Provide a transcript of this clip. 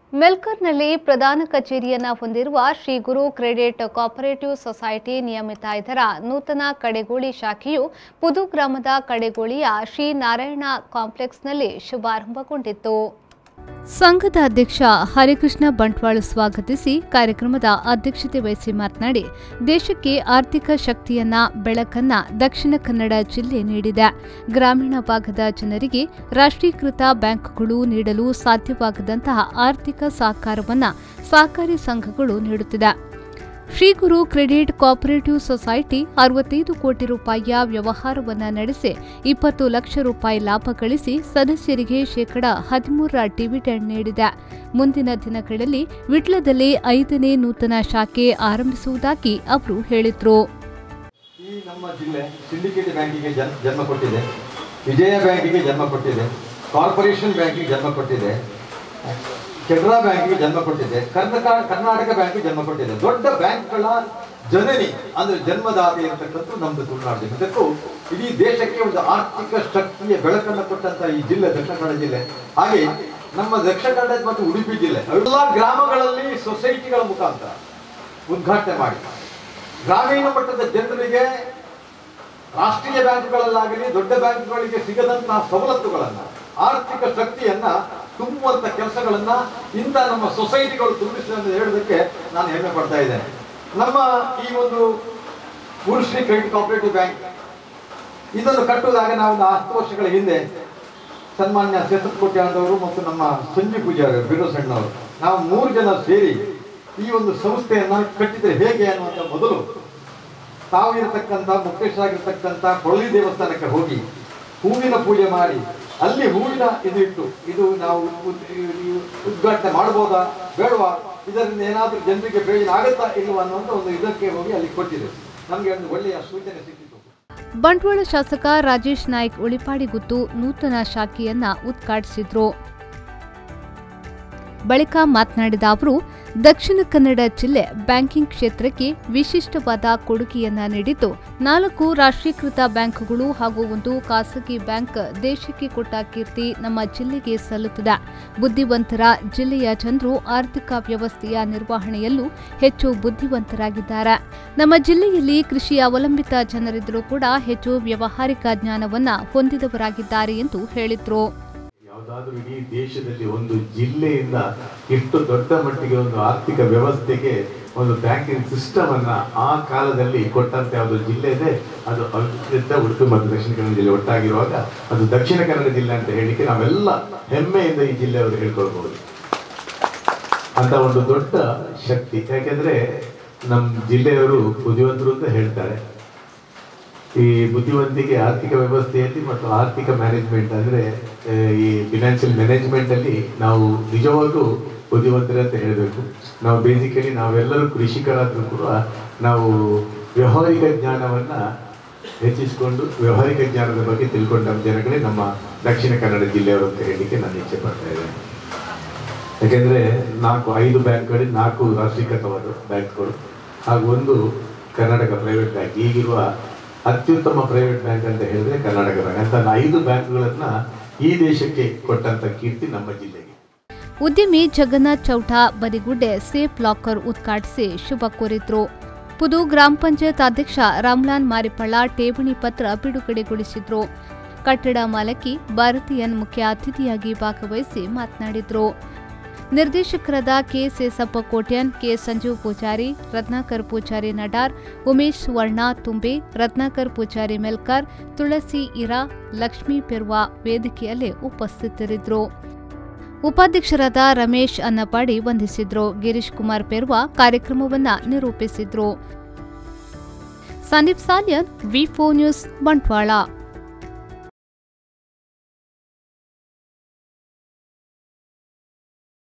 ಮೆಲ್ಕರ್ನಲ್ಲಿ ಪ್ರಧಾನ ಕಚೇರಿಯನ್ನ ಹೊಂದಿರುವ Shri Guru credit cooperative society ನಿಯಮಿತ ಇದರ ನೂತನ ಕಡೆಗೋಳಿ ಶಾಖೆಯು ಪುದು ಗ್ರಾಮದ ಕಡೆಗೋಳಿಯ ಶ್ರೀ ನಾರಾಯಣ ಕಾಂಪ್ಲೆಕ್ಸ್ನಲ್ಲಿ ಶುಭಾರಂಭಗೊಂಡಿತ್ತು ಸಂಘದ ಅಧ್ಯಕ್ಷ ಹರಿಕೃಷ್ಣ ಬಂಟ್ವಾಳ ಸ್ವಾಗತಿಸಿ ಕಾರ್ಯಕ್ರಮದ ಅಧ್ಯಕ್ಷತೆ ವಹಿಸಿ ಮಾತನಾಡಿ ದೇಶಕ್ಕೆ ಆರ್ಥಿಕ ಶಕ್ತಿಯನ್ನ ಬೆಳಕನ್ನ ದಕ್ಷಿಣ ಕನ್ನಡ ಜಿಲ್ಲೆ ನೀಡಿದೆ ಗ್ರಾಮೀಣ ಭಾಗದ ಜನರಿಗೆ ರಾಷ್ಟ್ರೀಕೃತ ಬ್ಯಾಂಕ್ಗಳು ನೀಡಲು ಸಾಧ್ಯವಾಗದಂತಹ ಆರ್ಥಿಕ ಸಹಕಾರವನ್ನ ಸಹಕಾರಿ ಸಂಘಗಳು ನೀಡುತ್ತಿದೆ Shri Guru credit cooperative society ಅರವತ್ತೈದು ಕೋಟಿ ರೂಪಾಯಿಯ ವ್ಯವಹಾರವನ್ನ ನಡೆಸಿ ಇಪ್ಪತ್ತು ಲಕ್ಷ ರೂಪಾಯಿ ಲಾಭ ಗಳಿಸಿ ಸದಸ್ಯರಿಗೆ ಶೇಕಡ ಹದಿಮೂರರ ಡಿವಿಡೆಂಡ್ ನೀಡಿದೆ ಮುಂದಿನ ದಿನಗಳಲ್ಲಿ ವಿಟ್ಲದಲ್ಲಿ ಐದನೇ ನೂತನ ಶಾಖೆ ಆರಂಭಿಸುವುದಾಗಿ ಅವರು ಹೇಳಿದರು ಈ ನಮ್ಮ ಜಿಲ್ಲೆ ಸಿಂಡಿಕೇಟ್ ಬ್ಯಾಂಕಿಗೆ ಜನ್ ಜನ್ಮ ಕೊಟ್ಟಿದೆ ವಿಜಯ ಬ್ಯಾಂಕಿಗೆ ಜನ್ಮ ಕೊಟ್ಟಿದೆ ಕಾರ್ಪೊರೇಷನ್ ಬ್ಯಾಂಕಿಗೆ ಜನ್ಮ ಕೊಟ್ಟಿದೆ ಕೆನರಾ ಬ್ಯಾಂಕಿಗೆ ಜನ್ಮ ಕೊಟ್ಟಿದೆ ಕರ್ನಾಟಕ ಕರ್ನಾಟಕ ಬ್ಯಾಂಕಿಗೆ ಜನ್ಮ ಕೊಟ್ಟಿದೆ ದೊಡ್ಡ ಬ್ಯಾಂಕ್ಗಳ ಜನನಿ ಅಂದ್ರೆ ಜನ್ಮದಾತೆ ಇರತಕ್ಕಂಥ ನಮ್ದು ತುಳುನಾಡು ಜಿಲ್ಲೆ ಇದಕ್ಕೂ ಇಡೀ ದೇಶಕ್ಕೆ ಒಂದು ಆರ್ಥಿಕ ಶಕ್ತಿಯ ಬೆಳಕನ್ನು ಕೊಟ್ಟಂತ ಈ ಜಿಲ್ಲೆ ದಕ್ಷಿಣ ಕನ್ನಡ ಜಿಲ್ಲೆ ಹಾಗೆ ನಮ್ಮ ದಕ್ಷಿಣ ಕನ್ನಡ ಮತ್ತು ಉಡುಪಿ ಜಿಲ್ಲೆ ಎಲ್ಲ ಗ್ರಾಮಗಳಲ್ಲಿ ಸೊಸೈಟಿಗಳ ಮುಖಾಂತರ ಉದ್ಘಾಟನೆ ಮಾಡಿ ಗ್ರಾಮೀಣ ಮಟ್ಟದ ಜನರಿಗೆ ರಾಷ್ಟ್ರೀಯ ಬ್ಯಾಂಕ್ಗಳಲ್ಲಾಗಲಿ ದೊಡ್ಡ ಬ್ಯಾಂಕ್ಗಳಿಗೆ ಸಿಗದಂತಹ ಸವಲತ್ತುಗಳನ್ನ ಆರ್ಥಿಕ ಶಕ್ತಿಯನ್ನ ತುಂಬುವಂತ ಕೆಲಸಗಳನ್ನ ಇಂಥ ನಮ್ಮ ಸೊಸೈಟಿಗಳು ತುಂಬಿಸಿದೆ ಅಂತ ಹೇಳೋದಕ್ಕೆ ನಾನು ಹೆಮ್ಮೆ ಪಡ್ತಾ ಇದ್ದೇನೆ ನಮ್ಮ ಈ ಒಂದು ಪುರುಶ್ರೀ ಕ್ರೆಡಿಟ್ ಕೋಪರೇಟಿವ್ ಬ್ಯಾಂಕ್ ಇದನ್ನು ಕಟ್ಟುವುದಾಗ ನಾವು ಒಂದು ಹತ್ತು ವರ್ಷಗಳ ಹಿಂದೆ ಸನ್ಮಾನ್ಯ ಸೇತತ್ ಕೋಟ್ಯಾಳದವರು ಮತ್ತು ನಮ್ಮ ಸಂಜು ಪೂಜಾರಿ ಬಿರೋ ಸಣ್ಣವರು ನಾವು ಮೂರು ಜನ ಸೇರಿ ಈ ಒಂದು ಸಂಸ್ಥೆಯನ್ನ ಕಟ್ಟಿದ್ರೆ ಹೇಗೆ ಅನ್ನುವಂಥ ಮೊದಲು ತಾವು ಇರತಕ್ಕಂಥ ಮುಕ್ತೇಶ್ವರಾಗಿರ್ತಕ್ಕಂಥ ಕೊಳಲಿ ದೇವಸ್ಥಾನಕ್ಕೆ ಹೋಗಿ ಹೂವಿನ ಪೂಜೆ ಮಾಡಿ ಅಲ್ಲಿ ಹೂವಿನ ಇದು ಇಟ್ಟು ಇದು ನಾವು ಉದ್- ಈ ಉದ್ಘಾಟನೆ ಮಾಡ್ಬೋದಾ ಬೇಡವಾ ಇದರಿಂದ ಏನಾದರೂ ಜನರಿಗೆ ಪ್ರಯೋಜನ ಆಗುತ್ತಾ ಇಲ್ವಾ ಅನ್ನುವಂಥ ಒಂದು ಇದಕ್ಕೆ ಹೋಗಿ ಅಲ್ಲಿ ಕೊಟ್ಟಿದೆ ನಮಗೆ ಒಂದು ಒಳ್ಳೆಯ ಸೂಚನೆ ಸಿಕ್ಕಿತು ಬಂಟ್ವಾಳ ಶಾಸಕ ರಾಜೇಶ್ ನಾಯ್ಕ್ ಉಳಿಪಾಡಿಗುತ್ತು ನೂತನ ಶಾಖೆಯನ್ನ ಉದ್ಘಾಟಿಸಿದ್ರು ಬಳಿಕ ಮಾತನಾಡಿದ ಅವರು ದಕ್ಷಿಣ ಕನ್ನಡ ಜಿಲ್ಲೆ ಬ್ಯಾಂಕಿಂಗ್ ಕ್ಷೇತ್ರಕ್ಕೆ ವಿಶಿಷ್ಟವಾದ ಕೊಡುಗೆಯನ್ನ ನೀಡಿದ್ದು ನಾಲ್ಕು ರಾಷ್ಟ್ರೀಕೃತ ಬ್ಯಾಂಕ್ಗಳು ಹಾಗೂ ಒಂದು ಖಾಸಗಿ ಬ್ಯಾಂಕ್ ದೇಶಕ್ಕೆ ಕೊಟ್ಟ ಕೀರ್ತಿ ನಮ್ಮ ಜಿಲ್ಲೆಗೆ ಸಲ್ಲುತ್ತದೆ ಬುದ್ಧಿವಂತರ ಜಿಲ್ಲೆಯ ಜನರು ಆರ್ಥಿಕ ವ್ಯವಸ್ಥೆಯ ನಿರ್ವಹಣೆಯಲ್ಲೂ ಹೆಚ್ಚು ಬುದ್ಧಿವಂತರಾಗಿದ್ದಾರೆ ನಮ್ಮ ಜಿಲ್ಲೆಯಲ್ಲಿ ಕೃಷಿ ಅವಲಂಬಿತ ಜನರಿದ್ದರೂ ಕೂಡ ಹೆಚ್ಚು ವ್ಯವಹಾರಿಕ ಜ್ಞಾನವನ್ನ ಹೊಂದಿದವರಾಗಿದ್ದಾರೆ ಎಂದು ಹೇಳಿದ್ರು ಯಾವುದಾದ್ರೂ ಇಡೀ ದೇಶದಲ್ಲಿ ಒಂದು ಜಿಲ್ಲೆಯಿಂದ ಇಷ್ಟು ದೊಡ್ಡ ಮಟ್ಟಿಗೆ ಒಂದು ಆರ್ಥಿಕ ವ್ಯವಸ್ಥೆಗೆ ಒಂದು ಬ್ಯಾಂಕಿಂಗ್ ಸಿಸ್ಟಮ್ ಅನ್ನ ಆ ಕಾಲದಲ್ಲಿ ಕೊಟ್ಟಂತೆ ಯಾವುದು ಜಿಲ್ಲೆ ಇದೆ ಅದು ಅತ್ಯಂತ ಉಡುಪಿ ಮತ್ತು ದಕ್ಷಿಣ ಕನ್ನಡ ಜಿಲ್ಲೆ ಒಟ್ಟಾಗಿರುವಾಗ ಅದು ದಕ್ಷಿಣ ಕನ್ನಡ ಜಿಲ್ಲೆ ಅಂತ ಹೇಳಿಕ್ಕೆ ನಾವೆಲ್ಲ ಹೆಮ್ಮೆಯಿಂದ ಈ ಜಿಲ್ಲೆಯವರು ಹೇಳ್ಕೊಳ್ಬಹುದು ಅಂತ ಒಂದು ದೊಡ್ಡ ಶಕ್ತಿ ಯಾಕೆಂದ್ರೆ ನಮ್ಮ ಜಿಲ್ಲೆಯವರು ಬುದ್ಧಿವಂತರು ಅಂತ ಹೇಳ್ತಾರೆ ಈ ಬುದ್ಧಿವಂತಿಕೆ ಆರ್ಥಿಕ ವ್ಯವಸ್ಥೆಯಲ್ಲಿ ಮತ್ತು ಆರ್ಥಿಕ ಮ್ಯಾನೇಜ್ಮೆಂಟ್ ಅಂದ್ರೆ ಆ, ಈ ಫಿನಾನ್ಷಿಯಲ್ ಮ್ಯಾನೇಜ್ಮೆಂಟ್ ಅಲ್ಲಿ ನಾವು ನಿಜವಾಗೂ ಬುದ್ಧಿವಂತರೇ ಅಂತ ಹೇಳಬೇಕು ನಾವು ಬೇಸಿಕಲಿ ನಾವೆಲ್ಲರೂ ಕೃಷಿಕರಾದ್ರೂ ಕೂಡ ನಾವು ವ್ಯವಹಾರಿಕ ಜ್ಞಾನವನ್ನ ಹೆಚ್ಚಿಸಿಕೊಂಡು ವ್ಯವಹಾರಿಕ ಜ್ಞಾನದ ಬಗ್ಗೆ ತಿಳ್ಕೊಂಡ ಜನಗಳೇ ನಮ್ಮ ದಕ್ಷಿಣ ಕನ್ನಡ ಜಿಲ್ಲೆಯವರು ಅಂತ ಹೇಳಲಿಕ್ಕೆ ನಾನು ಇಚ್ಛೆ ಪಡ್ತಾ ಇದ್ದೇನೆ ಯಾಕೆಂದ್ರೆ ನಾಲ್ಕು ಐದು ಬ್ಯಾಂಕ್ಗಳಲ್ಲಿ ನಾಲ್ಕು ರಾಷ್ಟ್ರೀಕೃತವಾದ ಬ್ಯಾಂಕ್ಗಳು ಹಾಗೂ ಒಂದು ಕರ್ನಾಟಕ ಪ್ರೈವೇಟ್ ಬ್ಯಾಂಕ್ ಈಗಿರುವ ಅತ್ಯುತ್ತಮ ಪ್ರೈವೇಟ್ ಬ್ಯಾಂಕ್ ಅಂತ ಹೇಳಿದ್ರೆ ಕರ್ನಾಟಕ ಬ್ಯಾಂಕ್ ಅಂತ ಐದು ಬ್ಯಾಂಕ್ಗಳನ್ನ ಈ ದೇಶಕ್ಕೆ ಕೊಟ್ಟಂತ ಕೀರ್ತಿ ನಮ್ಮ ಜಿಲ್ಲೆಗೆ ಉದ್ಯಮಿ ಜಗನ್ನಾಥ್ ಚೌಟ ಬದಿಗುಡ್ಡೆ ಸೇಫ್ ಲಾಕರ್ ಉದ್ಘಾಟಿಸಿ ಶುಭ ಕೋರಿದ್ರು ಪುದು ಗ್ರಾಮ ಪಂಚಾಯತ್ ಅಧ್ಯಕ್ಷ ರಾಮ್ಲಾನ್ ಮಾರಿಪಳ್ಳ ಠೇವಣಿ ಪತ್ರ ಬಿಡುಗಡೆಗೊಳಿಸಿದ್ರು ಕಟ್ಟಡ ಮಾಲಕಿ ಭಾರತೀಯನ್ ಮುಖ್ಯ ಅತಿಥಿಯಾಗಿ ಭಾಗವಹಿಸಿ ಮಾತನಾಡಿದ್ರು ನಿರ್ದೇಶಕರಾದ ಕೆ ಸೇಸಪ್ಪ ಕೋಟ್ಯನ್ ಕೆ ಸಂಜೀವ್ ಪೂಜಾರಿ ರತ್ನಾಕರ್ ಪೂಜಾರಿ ನಡಾರ್ ಉಮೇಶ್ ಸುವರ್ಣ ತುಂಬೆ ರತ್ನಾಕರ್ ಪೂಜಾರಿ ಮೆಲ್ಕರ್ ತುಳಸಿ ಇರಾ ಲಕ್ಷ್ಮೀ ಪೆರ್ವಾ ವೇದಿಕೆಯಲ್ಲಿ ಉಪಸ್ಥಿತರಿದ್ದರು ಉಪಾಧ್ಯಕ್ಷರಾದ ರಮೇಶ್ ಅನ್ನಪಾಡಿ ವಂದಿಸಿದ್ರು ಗಿರೀಶ್ ಕುಮಾರ್ ಪೆರ್ವಾ ಕಾರ್ಯಕ್ರಮವನ್ನ ನಿರೂಪಿಸಿದ್ರು ಸಂದೀಪ್ ಸಾಲ್ಯನ್ ವಿ ನ್ಯೂಸ್ ಬಂಟ್ವಾಳ